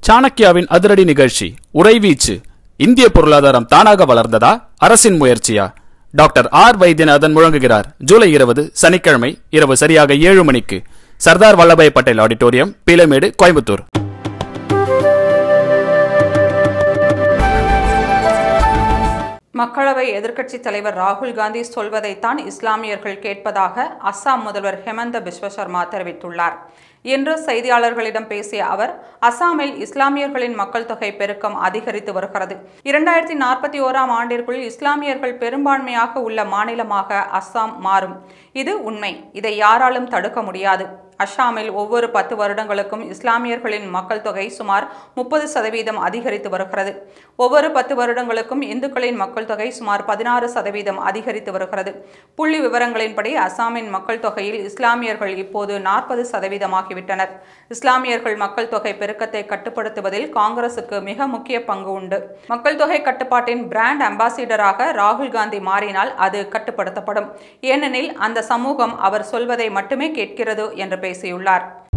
சாணக்கியாவின் அதிரடி நிகழ்ச்சி உறைவீச்சு இந்திய பொருளாதாரம் தானாக வளர்ந்ததா அரசின் முயற்சியா டாக்டர் ஆர் வைத்தியநாதன் முழங்குகிறார் ஜூலை இருபது சனிக்கிழமை இரவு சரியாக ஏழு மணிக்கு சர்தார் வல்லபாய் பட்டேல் ஆடிட்டோரியம் பீலமேடு கோயம்புத்தூர் மக்களவை எதிர்க்கட்சித் தலைவர் ராகுல் காந்தி சொல்வதைத்தான் இஸ்லாமியர்கள் கேட்பதாக அஸ்ஸாம் முதல்வர் ஹெமந்த பிஸ்வ சர்மா தெரிவித்துள்ளார் இன்று செய்தியாளர்களிடம் பேசிய அவர் அசாமில் இஸ்லாமியர்களின் மக்கள் தொகை பெருக்கம் அதிகரித்து வருகிறது இரண்டாயிரத்தி நாற்பத்தி ஓராம் ஆண்டிற்குள் இஸ்லாமியர்கள் பெரும்பான்மையாக உள்ள மாநிலமாக அஸ்ஸாம் மாறும் இது உண்மை இதை யாராலும் தடுக்க முடியாது அஸ்ஸாமில் ஒவ்வொரு பத்து வருடங்களுக்கும் இஸ்லாமியர்களின் மக்கள் தொகை சுமார் முப்பது சதவீதம் அதிகரித்து வருகிறது ஒவ்வொரு பத்து வருடங்களுக்கும் இந்துக்களின் மக்கள் தொகை சுமார் பதினாறு சதவீதம் அதிகரித்து வருகிறது புள்ளி விவரங்களின்படி அஸ்ஸாமின் மக்கள் தொகையில் இஸ்லாமியர்கள் இப்போது நாற்பது சதவீதமாகிவிட்டனர் இஸ்லாமியர்கள் மக்கள் தொகை பெருக்கத்தை கட்டுப்படுத்துவதில் காங்கிரசுக்கு மிக முக்கிய பங்கு உண்டு மக்கள் தொகை கட்டுப்பாட்டின் பிராண்ட் அம்பாசிடராக ராகுல் காந்தி மாறினால் அது கட்டுப்படுத்தப்படும் ஏனெனில் அந்த சமூகம் அவர் சொல்வதை மட்டுமே கேட்கிறது என்று பேசியுள்ளார்